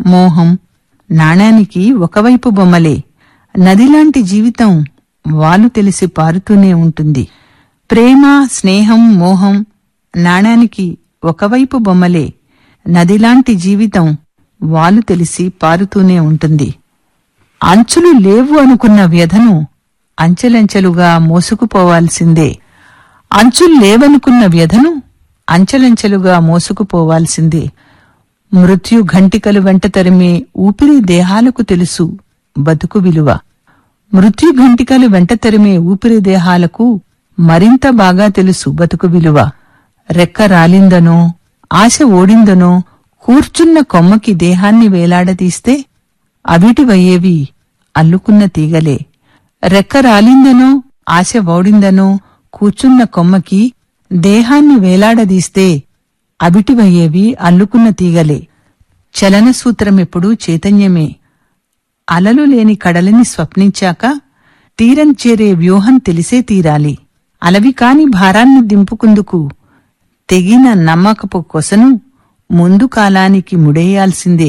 మోహం నాణానికి ఒకవైపు బొమ్మలే నదిలాంటి జీవితం వాలు తెలిసి పారుతూనే ఉంటుంది ప్రేమ స్నేహం మోహం నాణానికి ఒకవైపు బొమ్మలే నదిలాంటి జీవితం వాలు తెలిసి పారుతూనే ఉంటుంది అంచులు లేవు అనుకున్న వ్యధను అంచెలంచెలుగా మోసుకుపోవాల్సిందే అంచులు లేవనుకున్న వ్యధను అంచెలంచెలుగా మోసుకుపోవాల్సిందే మృత్యు ఘంటికలు వెంట తరిమే ఊపిరి దేహాలకు తెలుసు బతుకు విలువ మృత్యు ఘంటికలు వెంట తరిమే ఊపిరి దేహాలకు మరింత బాగా తెలుసు బతుకు విలువ రెక్క రాలిందనో ఆశ ఓడిందనో కూర్చున్న కొమ్మకి దేహాన్ని వేలాడదీస్తే అవిటివయ్యేవి అల్లుకున్న తీగలే రెక్క రాలిందనో ఆశ ఓడిందనో కూర్చున్న కొమ్మకి దేహాన్ని వేలాడదీస్తే అవిటివయ్యేవి అల్లుకున్న తీగలే చలన సూత్రమెప్పుడూ చైతన్యమే అలలు లేని కడలిని స్వప్నించాక తీరం చేరే వ్యూహం తెలిసే తీరాలి అలవి కాని భారాన్ని దింపుకుందుకు తెగిన నమ్మకపు కొసను ముందు కాలానికి ముడేయాల్సిందే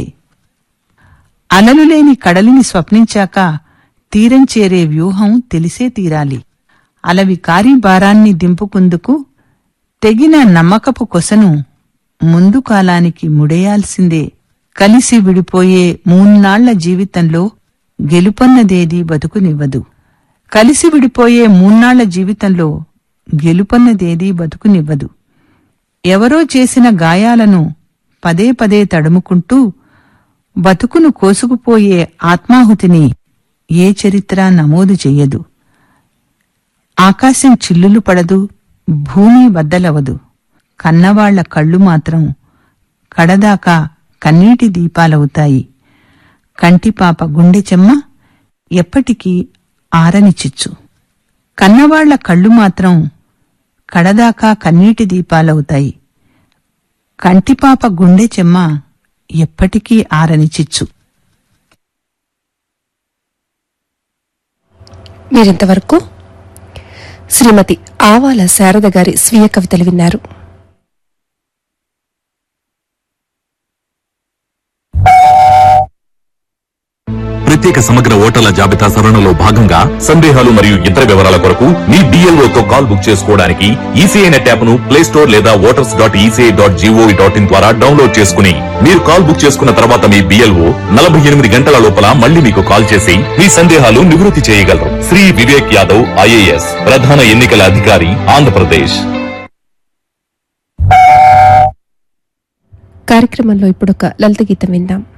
అలలు లేని కడలిని స్వప్నించాక తీరం చేరే వ్యూహం తెలిసే తీరాలి అలవి కారి భారాన్ని దింపుకుందుకు తెగిన నమ్మకపు కొసను ముందు కాలానికి ముడేయాల్సిందే కలిసి విడిపోయే మూన్నాళ్ల జీవితంలో గెలుపన్నదేది బతుకునివ్వదు కలిసి విడిపోయే మూన్నాళ్ల జీవితంలో గెలుపన్నదేది బతుకునివ్వదు ఎవరో చేసిన గాయాలను పదే పదే తడుముకుంటూ బతుకును కోసుకుపోయే ఆత్మాహుతిని ఏ చరిత్ర నమోదు చెయ్యదు ఆకాశం చిల్లులు పడదు భూమి బద్దలవదు కన్నవాళ్ల కళ్ళు మాత్రం కడదాకా కన్నీటి దీపాలవుతాయి కంటిపాప గుండె చెమ్మ ఎప్పటికీ ఆరని చిచ్చు కన్నవాళ్ల కళ్ళు మాత్రం కడదాకా కన్నీటి దీపాలవుతాయి కంటిపాప గుండె చెమ్మ ఎప్పటికీ ఆరని చిచ్చు మీరింతవరకు శ్రీమతి ఆవాల శారద గారి స్వీయ కవితలు విన్నారు ప్రత్యేక సమగ్ర ఓటర్ల జాబితా సవరణలో భాగంగా సందేహాలు మరియు ఇతర వివరాల కొరకు మీ BLO తో కాల్ బుక్ చేసుకోవడానికి ఈసీఐ నెట్ యాప్ ను ప్లే స్టోర్ లేదా voters dot ECI dot gov dot in ద్వారా డౌన్లోడ్ చేసుకుని మీరు కాల్ బుక్ చేసుకున్న తర్వాత మీ బిఎల్ఓ నలభై ఎనిమిది గంటల లోపల మళ్ళీ మీకు కాల్ చేసి మీ సందేహాలు నివృత్తి చేయగలరు శ్రీ వివేక్ యాదవ్ ఐఏఎస్ ప్రధాన ఎన్నికల అధికారి ఆంధ్రప్రదేశ్ కార్యక్రమంలో ఇప్పుడొక లలిత గీతం విందాం